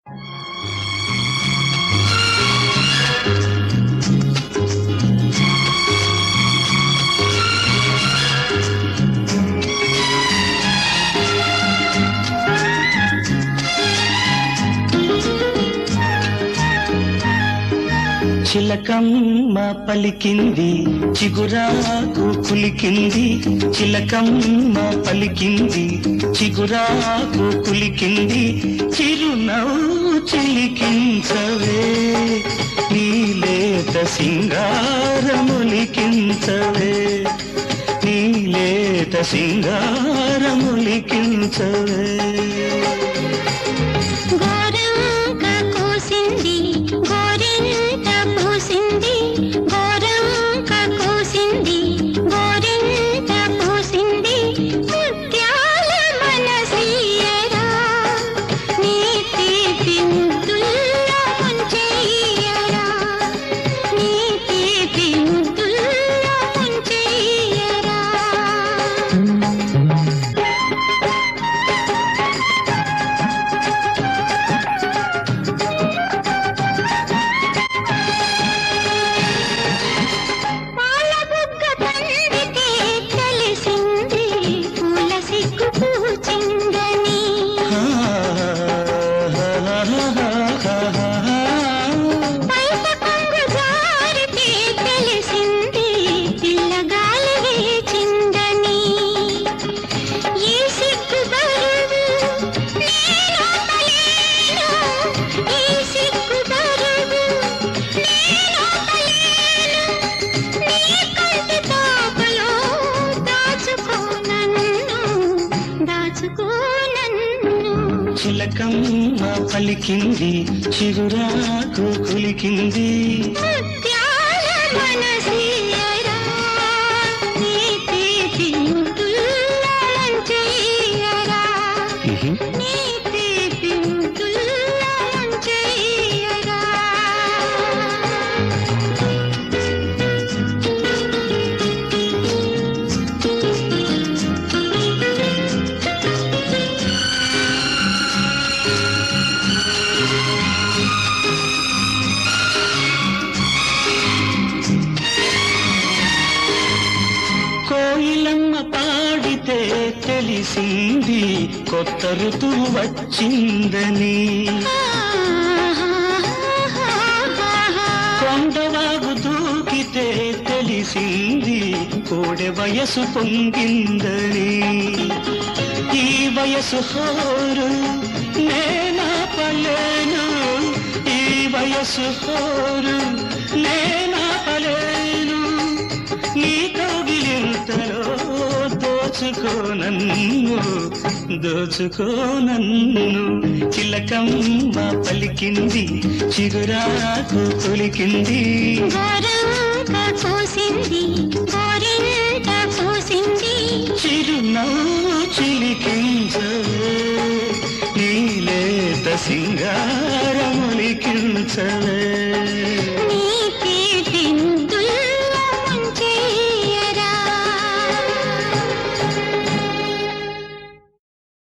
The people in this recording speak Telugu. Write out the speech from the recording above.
చిలకమ్మ పలికింది చిగురాకు కులికింది చిలకమ్మ పలికింది చిగురాకు కులికింది చిరునవ్వు చిలికించవే నీలేత సింగారములికించవే నీలేత సింగారములికించవే గోరంక కోసింది గోరింట పూసింది గోరంక కోసింది గోరింట పూసింది ముత్యాల మనసీయరా నీ తీపి ముద్దుల్లో ముంచెయ్యరా నీ తీపి ముద్దుల్లో ముంచెయ్యరా పాల బుగ్గ తండ్రికి తెలిసింది పూల సిగ్గు పూచిందని బయట కొంగు జారితే తెలిసింది పిల్లగాలి వేచిందని ఈ సిగ్గు బరువు నేనోపలేను ఈ సిగ్గు బరువు నేనోపలేను నీ కంటి తాపలో దాచుకో నన్ను దాచుకో నన్ను చిలకమ్మ పలికింది చిగురాకు కులికింది ముత్యాల మనసీయరా నీ తీపి ముద్దుల్లో ముంచెయ్యరా నీ తీపి ముద్దుల్లో ముంచెయ్యరా కోయిలమ్మ పాడితే తెలిసింది కొత్త ఋతువు వచ్చిందని కొండవాగు దూకితే తెలిసింది కోడె వయసు పొంగిందని ఈ వయసు హోరు నేనా పలేను ఈ వయసు హోరు నేనా పలేను నీ కౌగిలింతలో దోచుకో నన్ను దోచుకో నన్ను చిలకమ్మ పలికింది చిగురాకు తొలికింది గోరంక కోసింది గోరింట పూసింది చిరునవ్వు చిలికించవే నీలేత సింగారములికించవే